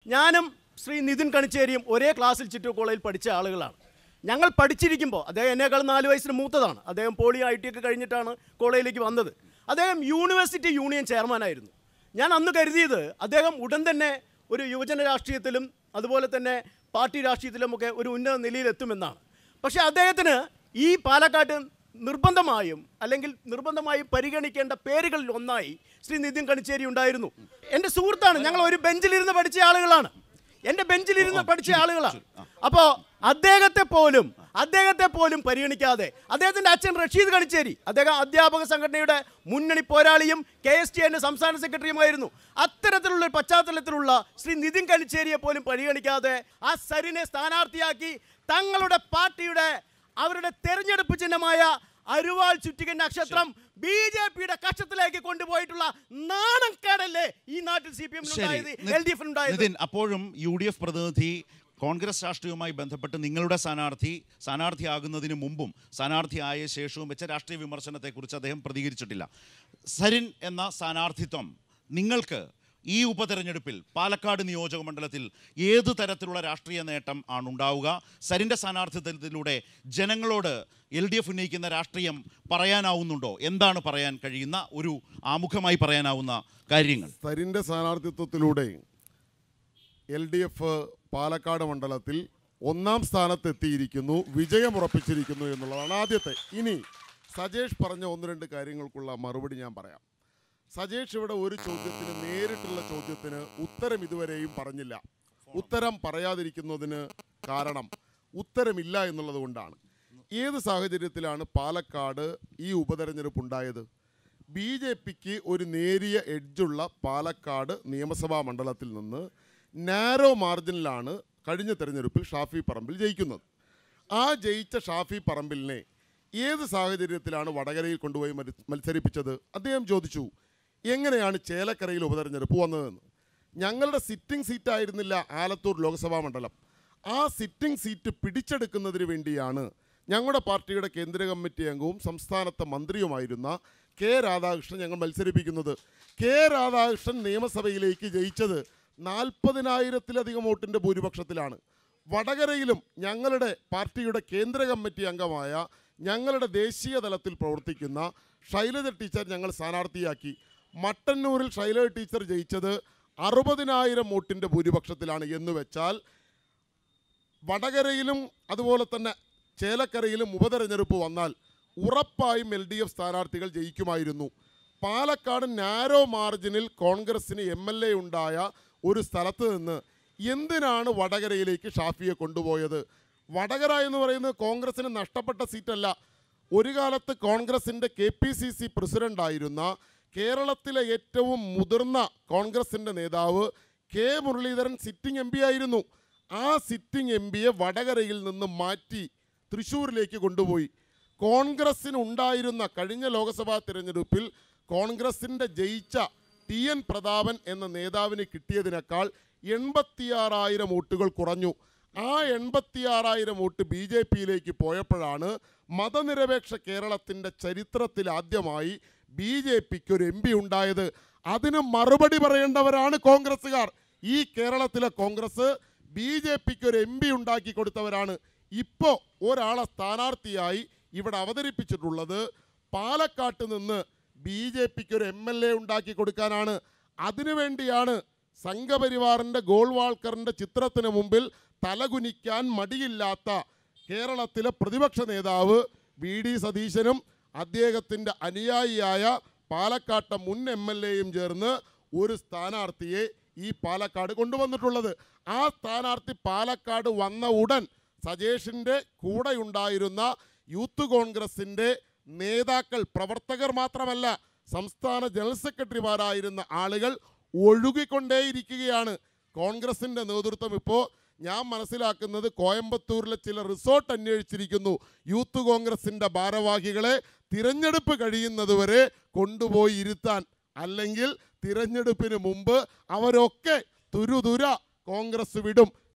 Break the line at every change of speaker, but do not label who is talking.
ഞാനും ശ്രീ നിതിൻ കണിച്ചേരിയും ഒരേ ക്ലാസ്സിൽ ചിറ്റൂർ കോളേജിൽ പഠിച്ച ആളുകളാണ് ഞങ്ങൾ പഠിച്ചിരിക്കുമ്പോൾ അദ്ദേഹം എന്നേക്കാൾ നാല് വയസ്സിന് മൂത്തതാണ് അദ്ദേഹം പോളി ഐ ടി ഒക്കെ കഴിഞ്ഞിട്ടാണ് കോളേജിലേക്ക് വന്നത് അദ്ദേഹം യൂണിവേഴ്സിറ്റി യൂണിയൻ ചെയർമാനായിരുന്നു ഞാൻ അന്ന് കരുതിയത് അദ്ദേഹം ഉടൻ തന്നെ ഒരു യുവജന രാഷ്ട്രീയത്തിലും അതുപോലെ തന്നെ പാർട്ടി രാഷ്ട്രീയത്തിലുമൊക്കെ ഒരു ഉന്നത നിലയിലെത്തുമെന്നാണ് പക്ഷേ അദ്ദേഹത്തിന് ഈ പാലക്കാട്ട് നിർബന്ധമായും അല്ലെങ്കിൽ നിർബന്ധമായും പരിഗണിക്കേണ്ട പേരുകളിൽ ഒന്നായി ശ്രീ നിതിൻ കണിച്ചേരി ഉണ്ടായിരുന്നു എൻ്റെ സുഹൃത്താണ് ഞങ്ങൾ ഒരു ബെഞ്ചിലിരുന്ന് പഠിച്ച ആളുകളാണ് എൻ്റെ ബെഞ്ചിലിരുന്ന് പഠിച്ച ആളുകളാണ് അപ്പോൾ അദ്ദേഹത്തെ പോലും അദ്ദേഹത്തെ പോലും പരിഗണിക്കാതെ അദ്ദേഹത്തിൻ്റെ അച്ഛൻ റഷീദ് കണിച്ചേരി അദ്ദേഹം അധ്യാപക സംഘടനയുടെ മുന്നണി പോരാളിയും കെ എസ് ടി എൻ്റെ സംസ്ഥാന സെക്രട്ടറിയുമായിരുന്നു അത്തരത്തിലുള്ള ഒരു പശ്ചാത്തലത്തിലുള്ള ശ്രീ നിതിൻ കണിച്ചേരിയെ പോലും പരിഗണിക്കാതെ ആ സരിനെ സ്ഥാനാർത്ഥിയാക്കി തങ്ങളുടെ പാർട്ടിയുടെ അവരുടെ തെരഞ്ഞെടുപ്പ് ചിഹ്നമായ അരുവാൾ ചുറ്റിക നക്ഷത്രം ബി ജെ പിയുടെ കക്ഷത്തിലേക്ക് കൊണ്ടുപോയിട്ടുള്ള നാണക്കേടല്ലേ ഈ നാട്ടിൽ സി പി എമ്മിനുണ്ടായത് എൽ ഡി എഫിനുണ്ടായത്
നിതിൻ അപ്പോഴും യു ഡി എഫ് പ്രതിനിധി കോൺഗ്രസ് രാഷ്ട്രീയവുമായി ബന്ധപ്പെട്ട് നിങ്ങളുടെ സ്ഥാനാർത്ഥി സ്ഥാനാർത്ഥിയാകുന്നതിന് മുമ്പും സ്ഥാനാർത്ഥിയായ ശേഷവും വെച്ച രാഷ്ട്രീയ വിമർശനത്തെക്കുറിച്ച് അദ്ദേഹം പ്രതികരിച്ചിട്ടില്ല സരിൻ എന്ന സ്ഥാനാർത്ഥിത്വം നിങ്ങൾക്ക് ഈ ഉപതെരഞ്ഞെടുപ്പിൽ പാലക്കാട് നിയോജക മണ്ഡലത്തിൽ ഏതു തരത്തിലുള്ള രാഷ്ട്രീയ നേട്ടം ആണ് ഉണ്ടാവുക സരിൻ്റെ സ്ഥാനാർത്ഥിത്വത്തിലൂടെ ജനങ്ങളോട് എൽ ഡി എഫ് ഉന്നയിക്കുന്ന രാഷ്ട്രീയം പറയാനാവുന്നുണ്ടോ എന്താണ് പറയാൻ കഴിയുന്ന ഒരു ആമുഖമായി പറയാനാവുന്ന കാര്യങ്ങൾ
സരിൻ്റെ സ്ഥാനാർത്ഥിത്വത്തിലൂടെ എൽ ഡി എഫ് പാലക്കാട് മണ്ഡലത്തിൽ ഒന്നാം സ്ഥാനത്തെത്തിയിരിക്കുന്നു വിജയമുറപ്പിച്ചിരിക്കുന്നു എന്നുള്ളതാണ് ആദ്യത്തെ ഇനി സജേഷ് പറഞ്ഞ ഒന്ന് രണ്ട് കാര്യങ്ങൾക്കുള്ള മറുപടി ഞാൻ പറയാം സജേഷ് ഇവിടെ ഒരു ചോദ്യത്തിന് നേരിട്ടുള്ള ചോദ്യത്തിന് ഉത്തരം ഇതുവരെയും പറഞ്ഞില്ല ഉത്തരം പറയാതിരിക്കുന്നതിന് കാരണം ഉത്തരമില്ല എന്നുള്ളത് കൊണ്ടാണ് ഏത് സാഹചര്യത്തിലാണ് പാലക്കാട് ഈ ഉപതെരഞ്ഞെടുപ്പ് ഉണ്ടായത് ബി ജെ പിക്ക് ഒരു നേരിയ എഡ്ജുള്ള പാലക്കാട് നിയമസഭാ മണ്ഡലത്തിൽ നിന്ന് നാരോ മാർജിനിലാണ് കഴിഞ്ഞ തെരഞ്ഞെടുപ്പിൽ ഷാഫി പറമ്പിൽ ജയിക്കുന്നത് ആ ജയിച്ച ഷാഫി പറമ്പിലിനെ ഏത് സാഹചര്യത്തിലാണ് വടകരയിൽ കൊണ്ടുപോയി മരി- മത്സരിപ്പിച്ചത് അദ്ദേഹം ചോദിച്ചു എങ്ങനെയാണ് ചേലക്കരയിൽ ഉപതെരഞ്ഞെടുപ്പ് വന്നതെന്ന് ഞങ്ങളുടെ സിറ്റിംഗ് സീറ്റായിരുന്നില്ല ആലത്തൂർ ലോക്സഭാ മണ്ഡലം ആ സിറ്റിംഗ് സീറ്റ് പിടിച്ചെടുക്കുന്നതിന് വേണ്ടിയാണ് ഞങ്ങളുടെ പാർട്ടിയുടെ കേന്ദ്ര കമ്മിറ്റി അംഗവും സംസ്ഥാനത്തെ മന്ത്രിയുമായിരുന്ന കെ രാധാകൃഷ്ണൻ ഞങ്ങൾ മത്സരിപ്പിക്കുന്നത് കെ രാധാകൃഷ്ണൻ നിയമസഭയിലേക്ക് ജയിച്ചത് നാൽപ്പതിനായിരത്തിലധികം വോട്ടിൻ്റെ ഭൂരിപക്ഷത്തിലാണ് വടകരയിലും ഞങ്ങളുടെ പാർട്ടിയുടെ കേന്ദ്ര കമ്മിറ്റി അംഗമായ ഞങ്ങളുടെ ദേശീയ തലത്തിൽ പ്രവർത്തിക്കുന്ന ശൈലജ ടീച്ചർ ഞങ്ങൾ സ്ഥാനാർത്ഥിയാക്കി മട്ടന്നൂരിൽ ശൈലജ ടീച്ചർ ജയിച്ചത് അറുപതിനായിരം വോട്ടിൻ്റെ ഭൂരിപക്ഷത്തിലാണ് എന്ന് വെച്ചാൽ വടകരയിലും അതുപോലെ തന്നെ ചേലക്കരയിലും ഉപതെരഞ്ഞെടുപ്പ് വന്നാൽ ഉറപ്പായും എൽ ഡി എഫ് സ്ഥാനാർത്ഥികൾ ജയിക്കുമായിരുന്നു പാലക്കാട് നാരോ മാർജിനിൽ കോൺഗ്രസിന് എം എൽ എ ഉണ്ടായ ഒരു സ്ഥലത്ത് നിന്ന് എന്തിനാണ് വടകരയിലേക്ക് ഷാഫിയെ കൊണ്ടുപോയത് വടകര എന്ന് പറയുന്നത് കോൺഗ്രസിന് നഷ്ടപ്പെട്ട സീറ്റല്ല ഒരു കാലത്ത് കോൺഗ്രസിൻ്റെ കെ പി സി സി പ്രസിഡൻ്റായിരുന്ന കേരളത്തിലെ ഏറ്റവും മുതിർന്ന കോൺഗ്രസിൻ്റെ നേതാവ് K Muraleedharan sitting M P ആയിരുന്നു ആ സിറ്റിംഗ് എം പിയെ വടകരയിൽ നിന്ന് മാറ്റി തൃശ്ശൂരിലേക്ക് കൊണ്ടുപോയി കോൺഗ്രസ്സിന് ഉണ്ടായിരുന്ന കഴിഞ്ഞ ലോക്സഭാ തിരഞ്ഞെടുപ്പിൽ കോൺഗ്രസിൻ്റെ ജയിച്ച ടി എൻ പ്രതാപൻ എന്ന നേതാവിന് കിട്ടിയതിനേക്കാൾ എൺപത്തിയാറായിരം വോട്ടുകൾ കുറഞ്ഞു ആ എൺപത്തിയാറായിരം വോട്ട് ബി ജെ പിയിലേക്ക് പോയപ്പോഴാണ് മതനിരപേക്ഷ കേരളത്തിൻ്റെ ചരിത്രത്തിൽ ആദ്യമായി ബി ജെ പിക്ക് ഒരു എം പി ഉണ്ടായത് അതിന് മറുപടി പറയേണ്ടവരാണ് കോൺഗ്രസ്സുകാർ ഈ കേരളത്തിലെ കോൺഗ്രസ് ബി ജെ പിക്ക് ഒരു എം പി ഉണ്ടാക്കി കൊടുത്തവരാണ് ഇപ്പോൾ ഒരാളെ സ്ഥാനാർത്ഥിയായി ഇവിടെ അവതരിപ്പിച്ചിട്ടുള്ളത് പാലക്കാട്ട് നിന്ന് ബി ജെ പിക്ക് ഒരു എം എൽ എ ഉണ്ടാക്കി കൊടുക്കാനാണ് അതിനുവേണ്ടിയാണ് സംഘപരിവാറിൻ്റെ ഗോൾവാൾക്കറിൻ്റെ ചിത്രത്തിന് മുമ്പിൽ തലകുനിക്കാൻ മടിയില്ലാത്ത കേരളത്തിലെ പ്രതിപക്ഷ നേതാവ് വി ഡി സതീശനും അദ്ദേഹത്തിൻ്റെ അനുയായിയായ പാലക്കാട്ടെ മുൻ എം എൽ എയും ചേർന്ന് ഒരു സ്ഥാനാർത്ഥിയെ ഈ പാലക്കാട് കൊണ്ടുവന്നിട്ടുള്ളത് ആ സ്ഥാനാർത്ഥി പാലക്കാട് വന്ന ഉടൻ സജേഷിൻ്റെ കൂടെയുണ്ടായിരുന്ന യൂത്ത് കോൺഗ്രസിൻ്റെ നേതാക്കൾ പ്രവർത്തകർ മാത്രമല്ല സംസ്ഥാന ജനറൽ സെക്രട്ടറിമാരായിരുന്ന ആളുകൾ ഒഴുകിക്കൊണ്ടേയിരിക്കുകയാണ് കോൺഗ്രസിൻ്റെ നേതൃത്വം ഇപ്പോൾ ഞാൻ മനസ്സിലാക്കുന്നത് കോയമ്പത്തൂരിലെ ചില റിസോർട്ട് അന്വേഷിച്ചിരിക്കുന്നു യൂത്ത് കോൺഗ്രസിൻ്റെ ഭാരവാഹികളെ തിരഞ്ഞെടുപ്പ് കഴിയുന്നതുവരെ കൊണ്ടുപോയി ഇരുത്താൻ അല്ലെങ്കിൽ തിരഞ്ഞെടുപ്പിന് മുമ്പ് അവരൊക്കെ തുരുതുര കോൺഗ്രസ് വിടും